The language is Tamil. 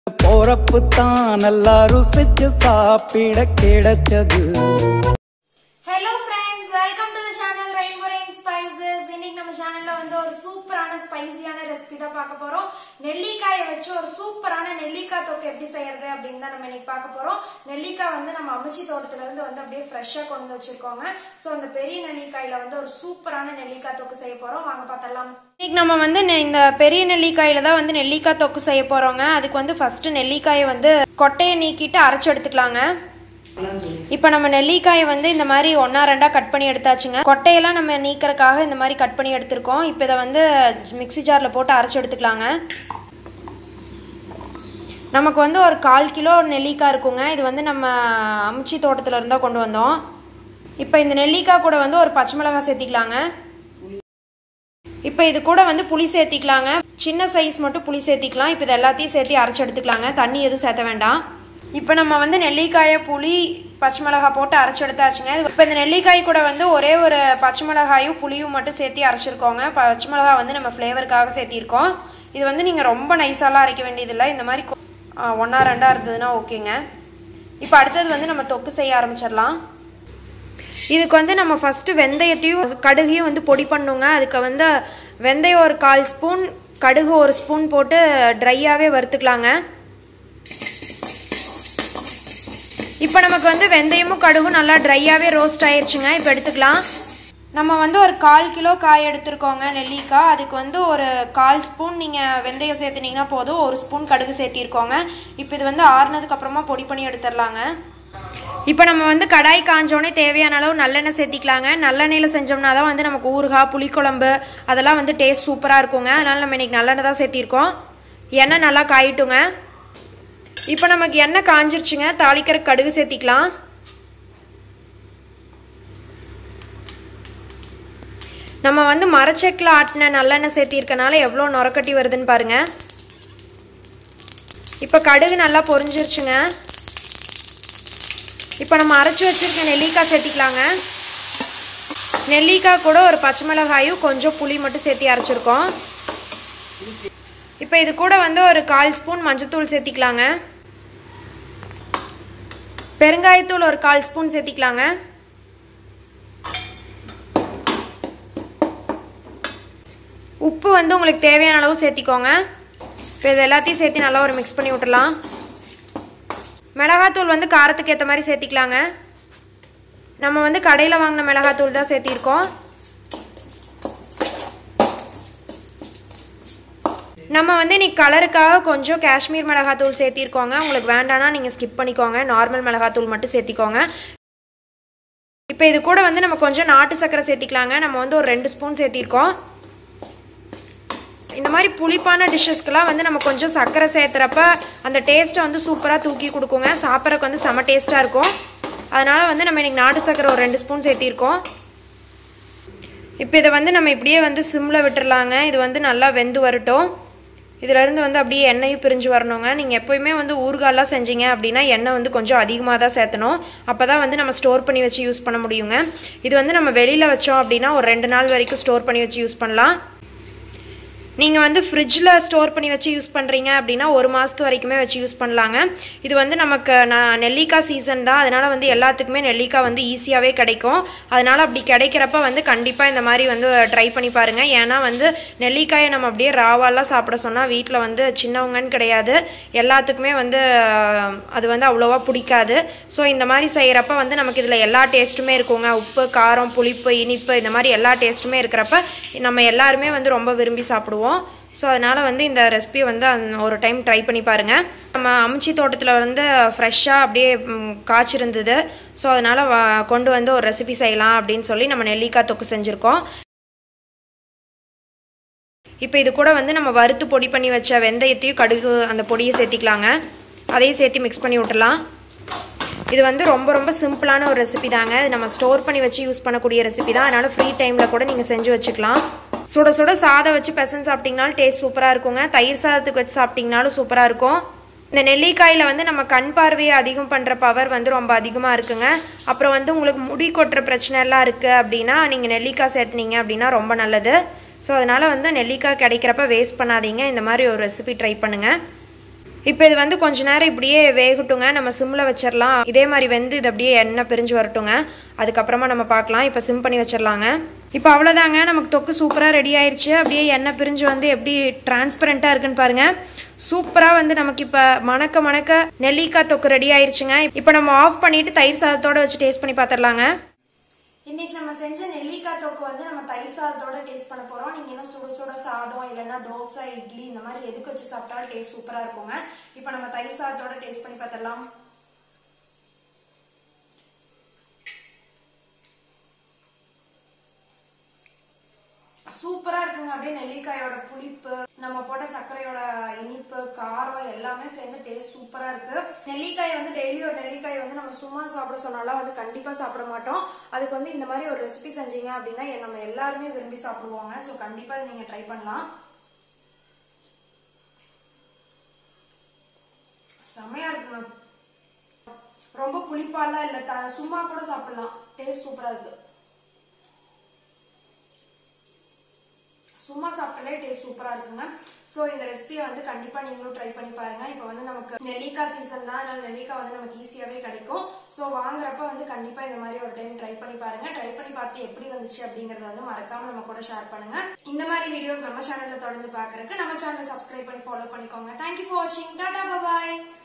போறப்பு தான் நல்லா ருசிச்சு சாப்பிட கிடைச்சது hello friends welcome to the channel rainbow rain spices இன்னைக்கு நம்ம சேனல்ல வந்து ஒரு சூப்பரான ஸ்பைசியான ரெசிபி தான் பார்க்க போறோம் நெல்லிக்காயை வச்சு ஒரு சூப்பரான நெல்லிக்காய் தொக்கு எப்படி செய்யறது அப்படின்னு தான் நம்ம இன்னைக்கு பார்க்க போறோம் நெல்லிக்காய் வந்து நம்ம அமிச்சி தோட்டத்துல இருந்து வந்து அப்படியே ஃப்ரெஷ்ஷா கொண்டு வந்து வச்சிருக்கோங்க ஸோ அந்த பெரிய நெல்லிக்காயில வந்து ஒரு சூப்பரான நெல்லிக்காய் தொக்கு செய்ய போறோம் வாங்க பார்த்தலாம் இன்னைக்கு நம்ம வந்து நெ- இந்த பெரிய நெல்லிக்காயில தான் வந்து நெல்லிக்காய் தொக்கு செய்ய போறோங்க அதுக்கு வந்து ஃபர்ஸ்ட் நெல்லிக்காயை வந்து கொட்டையை நீக்கிட்டு அரைச்சு எடுத்துக்கலாங்க இப்போ நம்ம நெல்லிக்காயை வந்து இந்த மாதிரி ஒன்றா ரெண்டாக கட் பண்ணி எடுத்தாச்சுங்க கொட்டையெல்லாம் நம்ம நீக்கிறதுக்காக இந்த மாதிரி கட் பண்ணி எடுத்திருக்கோம் இப்போ இதை வந்து மிக்ஸி ஜாரில் போட்டு அரைச்சி எடுத்துக்கலாங்க நமக்கு வந்து ஒரு கால் கிலோ நெல்லிக்காய் இருக்குங்க இது வந்து நம்ம அமிச்சி தோட்டத்தில் இருந்தால் கொண்டு வந்தோம் இப்போ இந்த நெல்லிக்காய் கூட வந்து ஒரு பச்சை மிளகாய் சேர்த்திக்கலாங்க இப்போ இது கூட வந்து புளி சேர்த்திக்கலாங்க சின்ன சைஸ் மட்டும் புளி சேர்த்திக்கலாம் இப்போ இது எல்லாத்தையும் சேர்த்து அரைச்சி எடுத்துக்கலாங்க தண்ணி எதுவும் சேர்த்த வேண்டாம் இப்போ நம்ம வந்து நெல்லிக்காயை புளி பச்சை மிளகாய் போட்டு அரைச்சி எடுத்தாச்சுங்க இப்போ இந்த நெல்லிக்காய் கூட வந்து ஒரே ஒரு பச்சை மிளகாயும் புளியும் மட்டும் சேர்த்து அரைச்சிருக்கோங்க பச்சை மிளகாய் வந்து நம்ம ஃப்ளேவருக்காக சேர்த்திருக்கோம் இது வந்து நீங்கள் ரொம்ப நைஸாலாம் அரைக்க வேண்டியதில்லை இந்த மாதிரி கொ- ஆ, ஒன்றா ரெண்டாக இருந்ததுன்னா ஓகேங்க இப்போ அடுத்தது வந்து நம்ம தொக்கு செய்ய ஆரம்பிச்சிடலாம் இதுக்கு வந்து நம்ம ஃபஸ்ட்டு வெந்தயத்தையும் கடுகையும் வந்து பொடி பண்ணுங்க அதுக்கு வந்து வெந்தயம் ஒரு கால் ஸ்பூன் கடுகு ஒரு ஸ்பூன் போட்டு ட்ரையாகவே வறுத்துக்கலாங்க இப்போ நமக்கு வந்து வெந்தயமும் கடுகும் நல்லா ட்ரையாகவே ரோஸ்ட் ஆயிருச்சுங்க இப்போ எடுத்துக்கலாம் நம்ம வந்து ஒரு கால் கிலோ காய் எடுத்திருக்கோங்க நெல்லிக்காய் அதுக்கு வந்து ஒரு கால் ஸ்பூன் நீங்கள் வெந்தயம் சேர்த்துனீங்கன்னா போதும் ஒரு ஸ்பூன் கடுகு சேர்த்திருக்கோங்க இப்போ இது வந்து ஆறுனதுக்கு அப்புறமா பொடி பண்ணி எடுத்துடலாங்க இப்போ நம்ம வந்து கடாய் காஞ்சோடனே தேவையான அளவு நல்லெண்ணெய் சேர்த்திக்கலாங்க நல்லெண்ணெயில் செஞ்சோம்னா தான் வந்து நமக்கு ஊறுகாய் புளிக்குழம்பு அதெல்லாம் வந்து டேஸ்ட் சூப்பராக இருக்குங்க அதனால் நம்ம இன்றைக்கி நல்லெண்ணெய் தான் சேர்த்திருக்கோம் எண்ணெய் நல்லா காயிட்டுங்க இப்போ நமக்கு எண்ணெய் காஞ்சிருச்சுங்க தாளிக்கிற கடுகு சேர்த்திக்கலாம் நம்ம வந்து மரச்செக்கில் ஆட்டின நல்லெண்ணெய் சேர்த்திருக்கனால எவ்வளோ நுரக்கட்டி வருதுன்னு பாருங்க இப்போ கடுகு நல்லா பொரிஞ்சிருச்சுங்க இப்போ நம்ம அரைச்சி வச்சிருக்க நெல்லிக்காய் சேர்த்திக்கலாங்க நெல்லிக்காய் கூட ஒரு பச்சை மிளகாயும் கொஞ்சம் புளி மட்டும் சேர்த்து அரைச்சிருக்கோம் இப்போ இது கூட வந்து ஒரு கால் ஸ்பூன் மஞ்சத்தூள் சேர்த்திக்கலாங்க பெருங்காயத்தூள் ஒரு கால் ஸ்பூன் சேர்த்திக்கலாங்க உப்பு வந்து உங்களுக்கு தேவையான அளவு சேர்த்திக்கோங்க இப்போ இது எல்லாத்தையும் சேர்த்து நல்லா ஒரு மிக்ஸ் பண்ணி விட்டுறலாம் மிளகாத்தூள் வந்து காரத்துக்கு ஏற்ற மாதிரி சேர்த்திக்கலாங்க நம்ம வந்து கடையில் வாங்கின மிளகாத்தூள் தான் சேர்த்திருக்கோம் நம்ம வந்து இன்னைக்கு கலருக்காக கொஞ்சம் காஷ்மீர் மிளகாத்தூள் சேர்த்திருக்கோங்க உங்களுக்கு வேண்டாம்னா நீங்கள் ஸ்கிப் பண்ணிக்கோங்க நார்மல் மிளகாத்தூள் மட்டும் சேர்த்திக்கோங்க இப்போ இது கூட வந்து நம்ம கொஞ்சம் நாட்டு சர்க்கரை சேர்த்திக்கலாங்க நம்ம வந்து ஒரு ரெண்டு ஸ்பூன் சேர்த்திருக்கோம் இந்த மாதிரி புளிப்பான டிஷ்ஷஸ்க்கெலாம் வந்து நம்ம கொஞ்சம் சர்க்கரை சேர்த்துறப்ப அந்த டேஸ்ட்டை வந்து சூப்பராக தூக்கி கொடுக்குங்க சாப்பிட்றதுக்கு வந்து செம டேஸ்ட்டாக இருக்கும் அதனால் வந்து நம்ம இன்றைக்கி நாட்டு சர்க்கரை ஒரு ரெண்டு ஸ்பூன் சேர்த்திருக்கோம் இப்போ இதை வந்து நம்ம இப்படியே வந்து சிம்மில் விட்டுறலாங்க இது வந்து நல்லா வெந்து வரட்டும் இதிலேருந்து வந்து அப்படியே எண்ணெயும் பிரிஞ்சு வரணுங்க நீங்கள் எப்போயுமே வந்து ஊறுகாலாம் செஞ்சீங்க அப்படின்னா எண்ணெய் வந்து கொஞ்சம் அதிகமாக தான் சேர்த்தணும் அப்போ தான் வந்து நம்ம ஸ்டோர் பண்ணி வச்சு யூஸ் பண்ண முடியுங்க இது வந்து நம்ம வெளியில் வச்சோம் அப்படின்னா ஒரு ரெண்டு நாள் வரைக்கும் ஸ்டோர் பண்ணி வச்சு யூஸ் பண்ணலாம் நீங்கள் வந்து ஃப்ரிட்ஜில் ஸ்டோர் பண்ணி வச்சு யூஸ் பண்ணுறீங்க அப்படின்னா ஒரு மாதத்து வரைக்குமே வச்சு யூஸ் பண்ணலாங்க இது வந்து நமக்கு நான் நெல்லிக்காய் சீசன் தான் அதனால் வந்து எல்லாத்துக்குமே நெல்லிக்காய் வந்து ஈஸியாகவே கிடைக்கும் அதனால் அப்படி கிடைக்கிறப்ப வந்து கண்டிப்பாக இந்த மாதிரி வந்து ட்ரை பண்ணி பாருங்கள் ஏன்னா வந்து நெல்லிக்காயை நம்ம அப்படியே ராவாலாம் சாப்பிட சொன்னால் வீட்டில் வந்து சின்னவங்கன்னு கிடையாது எல்லாத்துக்குமே வந்து அஹ், அது வந்து அவ்வளோவா பிடிக்காது ஸோ இந்த மாதிரி செய்கிறப்ப வந்து நமக்கு இதில் எல்லா டேஸ்ட்டுமே இருக்குங்க உப்பு காரம் புளிப்பு இனிப்பு இந்த மாதிரி எல்லா டேஸ்ட்டுமே இருக்கிறப்ப நம்ம எல்லாருமே வந்து ரொம்ப விரும்பி சாப்பிடுவோம் ஸோ அதனால் வந்து இந்த ரெசிபி வந்து அந்த ஒரு டைம் ட்ரை பண்ணி பாருங்கள் நம்ம அமிச்சி தோட்டத்தில் வந்து ஃப்ரெஷ்ஷாக அப்படியே ம், காய்ச்சிருந்தது ஸோ அதனால் கொண்டு வந்து ஒரு ரெசிபி செய்யலாம் அப்படின்னு சொல்லி நம்ம நெல்லிக்காய் தொக்கு செஞ்சுருக்கோம் இப்போ இது கூட வந்து நம்ம வறுத்து பொடி பண்ணி வச்ச வெந்தயத்தையும் கடுகு அந்த பொடியை சேர்த்திக்கலாங்க அதையும் சேர்த்து மிக்ஸ் பண்ணி விட்டுலாம் இது வந்து ரொம்ப ரொம்ப சிம்பிளான ஒரு ரெசிபி தாங்க இது நம்ம ஸ்டோர் பண்ணி வச்சு யூஸ் பண்ணக்கூடிய ரெசிபி தான் அதனால் ஃப்ரீ டைமில் கூட நீங்கள் செஞ்சு வச்சுக்கலாம் சுட சுட சாதம் வச்சு பெசன் சாப்பிட்டிங்கனாலும் டேஸ்ட் சூப்பராக இருக்குங்க தயிர் சாதத்துக்கு வச்சு சாப்பிட்டிங்கனாலும் சூப்பராக இருக்கும் இந்த நெல்லிக்காயில் வந்து நம்ம கண் பார்வையை அதிகம் பண்ணுற பவர் வந்து ரொம்ப அதிகமாக இருக்குங்க அப்புறம் வந்து உங்களுக்கு முடி கொட்டுற பிரச்சனை எல்லாம் இருக்குது அப்படின்னா நீங்கள் நெல்லிக்காய் சேர்த்துனீங்க அப்படின்னா ரொம்ப நல்லது ஸோ அதனால் வந்து நெல்லிக்காய் கிடைக்கிறப்ப வேஸ்ட் பண்ணாதீங்க இந்த மாதிரி ஒரு ரெசிபி ட்ரை பண்ணுங்கள் இப்போ இது வந்து கொஞ்ச நேரம் இப்படியே வேகட்டுங்க நம்ம சிம்மில் வச்சிடலாம் இதே மாதிரி வந்து இது அப்படியே எண்ணெய் பிரிஞ்சு வரட்டுங்க அதுக்கப்புறமா நம்ம பார்க்கலாம் இப்போ சிம் பண்ணி வச்சிடலாங்க இப்போ அவ்வளோதாங்க நமக்கு தொக்கு சூப்பராக ரெடி ஆயிருச்சு அப்படியே எண்ணெய் பிரிஞ்சு வந்து எப்படி டிரான்ஸ்பரண்ட்டாக இருக்குன்னு பாருங்க சூப்பராக வந்து நமக்கு இப்போ மணக்க மணக்க நெல்லிக்காய் தொக்கு ரெடி ஆயிருச்சுங்க இப்போ நம்ம ஆஃப் பண்ணிட்டு தயிர் சாதத்தோட வச்சு டேஸ்ட் பண்ணி பார்த்துடலாங்க இன்னைக்கு நம்ம செஞ்ச நெல்லிக்காய் தொக்கு வந்து நம்ம தயிர் சாதத்தோட டேஸ்ட் பண்ண போறோம் நீங்க இன்னும் சுட சுட சாதம் இல்லைன்னா தோசை இட்லி இந்த மாதிரி எதுக்கு வச்சு சாப்பிட்டாலும் டேஸ்ட் சூப்பரா இருக்குங்க இப்போ நம்ம தயிர் சாதத்தோட டேஸ்ட் பண்ணி பார்த்துடலாம் சூப்பரா இருக்குங்க அப்படியே நெல்லிக்காயோட புளிப்பு நம்ம போட்ட சர்க்கரையோட இனிப்பு காரம் எல்லாமே சேர்ந்து டேஸ்ட் சூப்பரா இருக்கு நெல்லிக்காய் வந்து டெய்லி ஒரு நெல்லிக்காய் வந்து நம்ம சும்மா சாப்பிட சொன்னாலும் வந்து கண்டிப்பா சாப்பிட மாட்டோம் அதுக்கு வந்து இந்த மாதிரி ஒரு ரெசிபி செஞ்சீங்க அப்படின்னா நம்ம எல்லாருமே விரும்பி சாப்பிடுவாங்க ஸோ கண்டிப்பா இதை நீங்க ட்ரை பண்ணலாம் செமையா இருக்குங்க ரொம்ப புளிப்பாலாம் இல்ல த- சும்மா கூட சாப்பிடலாம் டேஸ்ட் சூப்பரா இருக்கு சும்மா சாப்பிட்டாலே டேஸ்ட் சூப்பரா இருக்குங்க ஸோ இந்த ரெசிபியை வந்து கண்டிப்பா நீங்களும் ட்ரை பண்ணி பாருங்க இப்போ வந்து நமக்கு நெல்லிக்காய் சீசன் தான் அதனால நெல்லிக்காய் வந்து நமக்கு ஈஸியாவே கிடைக்கும் ஸோ வாங்குறப்ப வந்து கண்டிப்பா இந்த மாதிரி ஒரு டைம் ட்ரை பண்ணி பாருங்க ட்ரை பண்ணி பார்த்து எப்படி வந்துச்சு அப்படிங்கறத வந்து மறக்காம நம்ம கூட ஷேர் பண்ணுங்க இந்த மாதிரி வீடியோஸ் நம்ம சேனல்ல தொடர்ந்து பாக்குறதுக்கு நம்ம சேனலை சப்ஸ்கிரைப் பண்ணி ஃபாலோ பண்ணிக்கோங்க தேங்க்யூ ஃபார் வாட்சிங் டாடா பாய்